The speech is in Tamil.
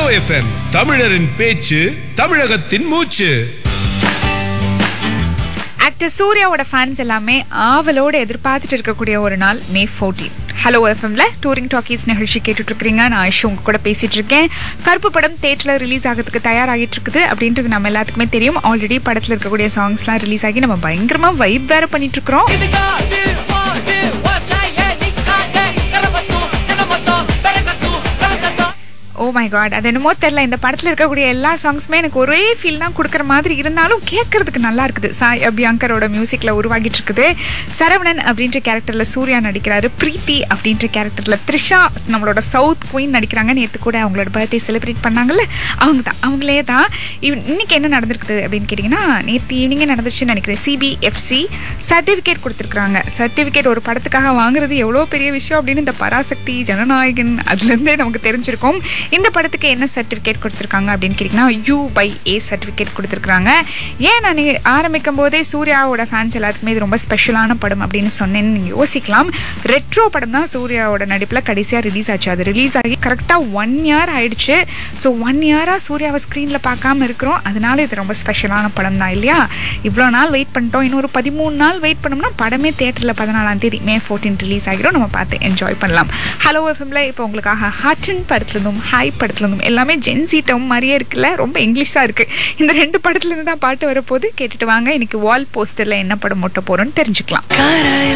எஃப்எம் தமிழரின் பேச்சு தமிழகத்தின் மூச்சு ஆக்டர் சூர்யாவோட ஃபேன்ஸ் எல்லாமே ஆவலோட எதிர்பார்த்துட்டு இருக்கக்கூடிய ஒரு நாள் மே 14 ஹலோ எஃப்எம்ல டூரிங் டாக்கீஸ் நிகழ்ச்சி கேட்டுட்டு இருக்கிறீங்க நான் ஐஷு உங்க கூட பேசிட்டு இருக்கேன் கருப்பு படம் தேட்டரில் ரிலீஸ் ஆகிறதுக்கு தயாராகிட்டு இருக்குது அப்படின்றது நம்ம எல்லாத்துக்குமே தெரியும் ஆல்ரெடி படத்தில் இருக்கக்கூடிய சாங்ஸ்லாம் ரிலீஸ் ஆகி நம்ம பயங்கரமா வைப் வேற பண்ணிட்டு இருக்கிறோம் இதுகாடு ஓடு வசாய நிக்காத கரமத்து கரமத்து பெரகத்து பெரசத்து ஓ மை காட் அது என்னமோ தெரியல இந்த படத்தில் இருக்கக்கூடிய எல்லா சாங்ஸுமே எனக்கு ஒரே ஃபீல் தான் கொடுக்குற மாதிரி இருந்தாலும் கேட்கறதுக்கு நல்லா இருக்குது சாய் அபியங்கரோட மியூசிக்கில் உருவாகிட்டு இருக்குது சரவணன் அப்படின்ற கேரக்டரில் சூர்யா நடிக்கிறாரு பிரீத்தி அப்படின்ற கேரக்டரில் த்ரிஷா நம்மளோட சவுத் குயின் நடிக்கிறாங்க நேற்று கூட அவங்களோட பர்த்டே செலிப்ரேட் பண்ணாங்கல்ல அவங்க தான் அவங்களே தான் இவ் இன்னைக்கு என்ன நடந்திருக்குது அப்படின்னு கேட்டிங்கன்னா நேற்று ஈவினிங்கே நடந்துச்சுன்னு நினைக்கிறேன் சிபிஎஃப்சி சர்டிஃபிகேட் கொடுத்துருக்குறாங்க சர்டிஃபிகேட் ஒரு படத்துக்காக வாங்குறது எவ்வளோ பெரிய விஷயம் அப்படின்னு இந்த பராசக்தி ஜனநாயகன் அதுலேருந்தே நமக்கு தெரிஞ்சிருக்கும் இந்த படத்துக்கு என்ன சர்டிஃபிகேட் கொடுத்துருக்காங்க அப்படின்னு கேட்டிங்கன்னா யூ பை ஏ சர்டிஃபிகேட் கொடுத்துருக்காங்க ஏன் நான் நீ- ஆரம்பிக்கும் போதே சூர்யாவோட ஃபேன்ஸ் எல்லாத்துக்குமே இது ரொம்ப ஸ்பெஷலான படம் அப்படின்னு சொன்னேன்னு நீங்கள் யோசிக்கலாம் ரெட்ரோ படம் தான் சூர்யாவோட நடிப்பில் கடைசியாக ரிலீஸ் ஆச்சு அது ரிலீஸ் ஆகி கரெக்டாக ஒன் இயர் ஆயிடுச்சு ஸோ ஒன் இயராக சூர்யாவை ஸ்க்ரீனில் பார்க்காம இருக்கிறோம் அதனால இது ரொம்ப ஸ்பெஷலான படம் தான் இல்லையா இவ்வளோ நாள் வெயிட் பண்ணிட்டோம் இன்னொரு பதிமூணு நாள் வெயிட் பண்ணோம்னா படமே தேட்டரில் பதினாலாம் தேதி மே ஃபோர்டீன் ரிலீஸ் ஆகிரும் நம்ம பார்த்து என்ஜாய் பண்ணலாம் ஹலோ எஃப்எம்ல இப்போ உங்களுக்காக ஹார்டன் படத்துலேருந்தும் ஹாய் படத்துலேருந்தும் எல்லாமே ஜென்சி டம் மாதிரியே இருக்குல்ல ரொம்ப இங்கிலீஷாக இருக்குது இந்த ரெண்டு படத்துலேருந்து தான் பாட்டு வரப்போது கேட்டுட்டு வாங்க இன்னைக்கு வால் போஸ்டரில் என்ன படம் ஒட்ட போகிறோன்னு தெரிஞ்சுக்கலாம் கரையில்